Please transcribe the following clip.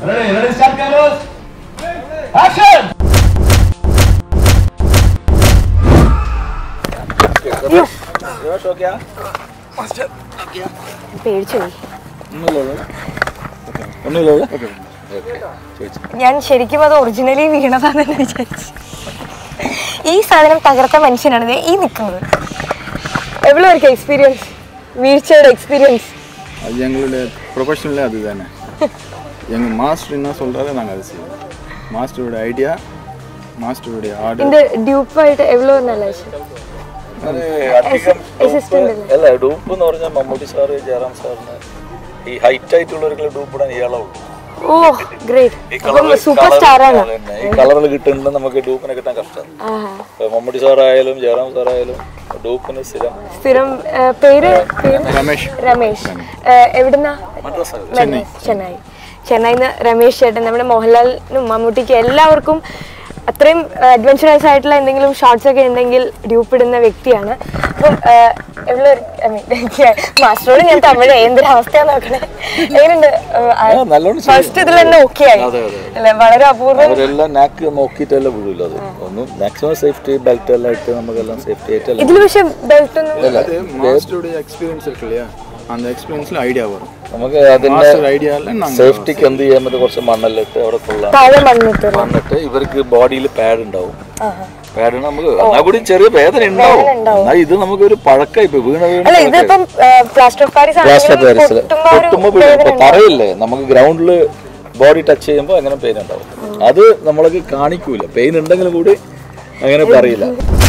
Ready, ready, start cameras. Action! പേടിച്ചു പോയി ഒന്നുമില്ല ഞാൻ ശരിക്കും അത് ഒറിജിനലി വീണതാണെന്ന് വിചാരിച്ചു ഈ സാധനം തകർത്ത മനുഷ്യനാണ് ദേ ഈ നിൽക്കുന്നത് എவ்வளோ இருக்கு எக்ஸ்பீரியன்ஸ் வீழ்ச்சியோட எக்ஸ்பீரியன்ஸ் அது எங்களுடைய ப்ரொஃபஷனலே அது தானே எங்கள் மாஸ்டர் என்ன சொல்கிறாரோ நாங்கள் அதை செய்வோம் மாஸ்டரோட ஐடியா மாஸ்டருடைய ஆர்டர் இந்த ഡ്യൂപ്പായിട്ട് എவ்வளோ നല്ല അസിസ്റ്റന്റ് അല്ല ഡൂപ്പ് എന്ന് പറഞ്ഞാൽ മമ്മൂട്ടി സാറ് ജയറാം സാറിന് ഈ ഹൈറ്റ് ആയിട്ടുള്ളവർക്ക് ഡൂപ്പ് ഇടാൻ ഇയാളേ ഉള്ളൂ ഓ ഗ്രേറ്റ് ഈ അപ്പം കളർ സൂപ്പർ സ്റ്റാർ ആണ് ഈ കളറിൽ കിട്ടുന്നുണ്ട് നമുക്ക് ഡൂപ്പിനെ കിട്ടാൻ കഷ്ടമാണ് ഇപ്പൊ മമ്മൂട്ടി സാറായാലും ജയറാം സാറായാലും ഡൂപ്പിന് സ്ഥിരം സ്ഥിരം ആ, പേര് പേര് ரமேஷ் രമേശ് ആ, എവിടുന്നാ മദ്രാസ് ചെന്നൈ ചെന്നൈ ചെന്നൈന്ന് രമേശ് ചേട്ടൻ നമ്മുടെ മോഹൻലാലിനും മമ്മൂട്ടിക്കും എല്ലാവർക്കും അത്രയും അഡ്വഞ്ചറസ് ആയിട്ടുള്ള എന്തെങ്കിലും ഷോർട്സ് ഒക്കെ ഉണ്ടെങ്കിൽ ഡ്യൂപ്പ് ഇടുന്ന വ്യക്തിയാണ് അപ്പം എവിടെ മാസ്റ്ററോട് ഞാൻ തമിഴ് എന്തൊരു അവസ്ഥയാന്ന് നോക്കണേ എങ്ങനെയുണ്ട് നല്ലോണം ചെയ്യും. ഫസ്റ്റ് ഇതിൽ തന്നെ ഓക്കെ ആയി അതെ, അതെ. അല്ലെ വളരെ അപൂർവം അവരെല്ലാം നാക്ക് നോക്കിയിട്ടല്ല വീഴില്ല അത് ഒന്നും മാക്സിമം സേഫ്റ്റി ബെൽറ്റ് എല്ലാം ഇട്ട് നമുക്കെല്ലാം സേഫ്റ്റി ആയിട്ടല്ല ഇതിൽ പക്ഷെ ബെൽറ്റ് ഒന്നും அது மாஸ்டருடைய எக்ஸ்பீரியன்ஸ் இருக்கு இல்லையா அந்த எக்ஸ்பீரியன்ஸில் ஐடியா வரும் നമുക്ക് അതിന്റെ மாஸ்டர் ஐடியாவில் நாங்கள் സേഫ്റ്റിക്ക് എന്ത് ചെയ്യാൻ പറ്റും കുറച്ച് മണ്ണെല്ലിട്ട് അവിടെ കൊള്ളാം താഴെ മണ്ണിട്ട് വന്നിട്ട് ഇവർക്ക് ബോഡിയിൽ പാഡ് ഉണ്ടാവും പാഡ് നമുക്ക് എന്നാ കൂടി ചെറിയ വേദന ഉണ്ടാവും എന്നാൽ ഇത് നമുക്ക് ഒരു പഴക്കം ഇപ്പൊ വീണ വീണ അല്ല ഇതിപ്പം പ്ലാസ്റ്റർ ഓഫ് പാരീസ് പ്ലാസ്റ്റർ ആണെങ്കിലും പാരീസിൽ പൊട്ടുമ്പോ ഒരു പൊട്ടുമ്പോ വേദന ഇപ്പൊ പറയില്ലേ നമുക്ക് ഗ്രൗണ്ടിൽ ബോഡി ടച്ച് ചെയ്യുമ്പോൾ അങ്ങനെ പെയിൻ ഉണ്ടാവും അത് നമ്മൾക്ക് കാണിക്കൂല പെയിൻ ഉണ്ടെങ്കിൽ കൂടി അങ്ങനെ പറയില്ല